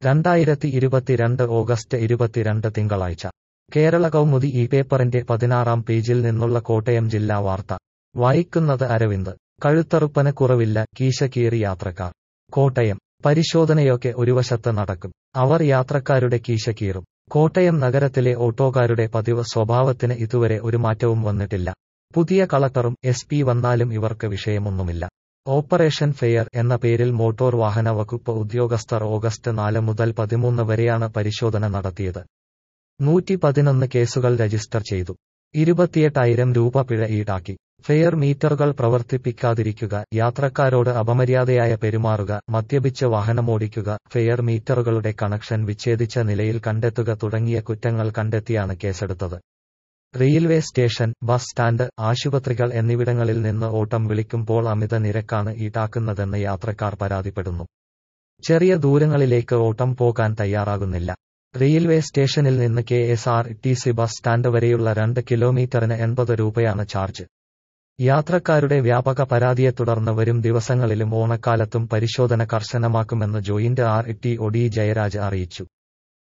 രണ്ടായിരത്തി ഇരുപത്തിരണ്ട് ഓഗസ്റ്റ് ഇരുപത്തിരണ്ട് തിങ്കളാഴ്ച കേരള കൗമുദി ഈ പേപ്പറിന്റെ പതിനാറാം പേജിൽ നിന്നുള്ള കോട്ടയം ജില്ലാ വാർത്ത വായിക്കുന്നത് അരവിന്ദ് കഴുത്തറുപ്പന് കുറവില്ല കീശ കീറി യാത്രക്കാർ കോട്ടയം പരിശോധനയൊക്കെ ഒരു വശത്ത് നടക്കും അവർ യാത്രക്കാരുടെ കീശ കീറും കോട്ടയം നഗരത്തിലെ ഓട്ടോക്കാരുടെ പതിവ് സ്വഭാവത്തിന് ഇതുവരെ ഒരു മാറ്റവും വന്നിട്ടില്ല പുതിയ കളക്ടറും എസ് പി വന്നാലും ഇവർക്ക് വിഷയമൊന്നുമില്ല ഓപ്പറേഷൻ ഫെയർ എന്ന പേരിൽ മോട്ടോർ വാഹന വകുപ്പ് ഉദ്യോഗസ്ഥർ ഓഗസ്റ്റ് നാല് മുതൽ പതിമൂന്ന് വരെയാണ് പരിശോധന നടത്തിയത് നൂറ്റി പതിനൊന്ന് കേസുകൾ രജിസ്റ്റർ ചെയ്തു ഇരുപത്തിയെട്ടായിരം രൂപ പിഴ ഈടാക്കി ഫെയർ മീറ്ററുകൾ പ്രവർത്തിപ്പിക്കാതിരിക്കുക യാത്രക്കാരോട് അപമര്യാദയായ പെരുമാറുക മദ്യപിച്ച് വാഹനമോടിക്കുക ഫെയർ മീറ്ററുകളുടെ കണക്ഷൻ വിച്ഛേദിച്ച നിലയിൽ കണ്ടെത്തുക തുടങ്ങിയ കുറ്റങ്ങൾ കണ്ടെത്തിയാണ് കേസെടുത്തത് റെയിൽവേ സ്റ്റേഷൻ ബസ് സ്റ്റാൻഡ് ആശുപത്രികൾ എന്നിവിടങ്ങളിൽ നിന്ന് ഓട്ടം വിളിക്കുമ്പോൾ അമിത നിരക്കാണ് ഈടാക്കുന്നതെന്ന് യാത്രക്കാർ പരാതിപ്പെടുന്നു ചെറിയ ദൂരങ്ങളിലേക്ക് ഓട്ടം പോകാൻ തയ്യാറാകുന്നില്ല റെയിൽവേ സ്റ്റേഷനിൽ നിന്ന് K S R T C bus stand വരെയുള്ള രണ്ട് കിലോമീറ്ററിന് എൺപത് രൂപയാണ് ചാർജ് യാത്രക്കാരുടെ വ്യാപക പരാതിയെ തുടർന്ന് വരും ദിവസങ്ങളിലും ഓണക്കാലത്തും പരിശോധന കർശനമാക്കുമെന്ന് joint R T O D Jayaraj അറിയിച്ചു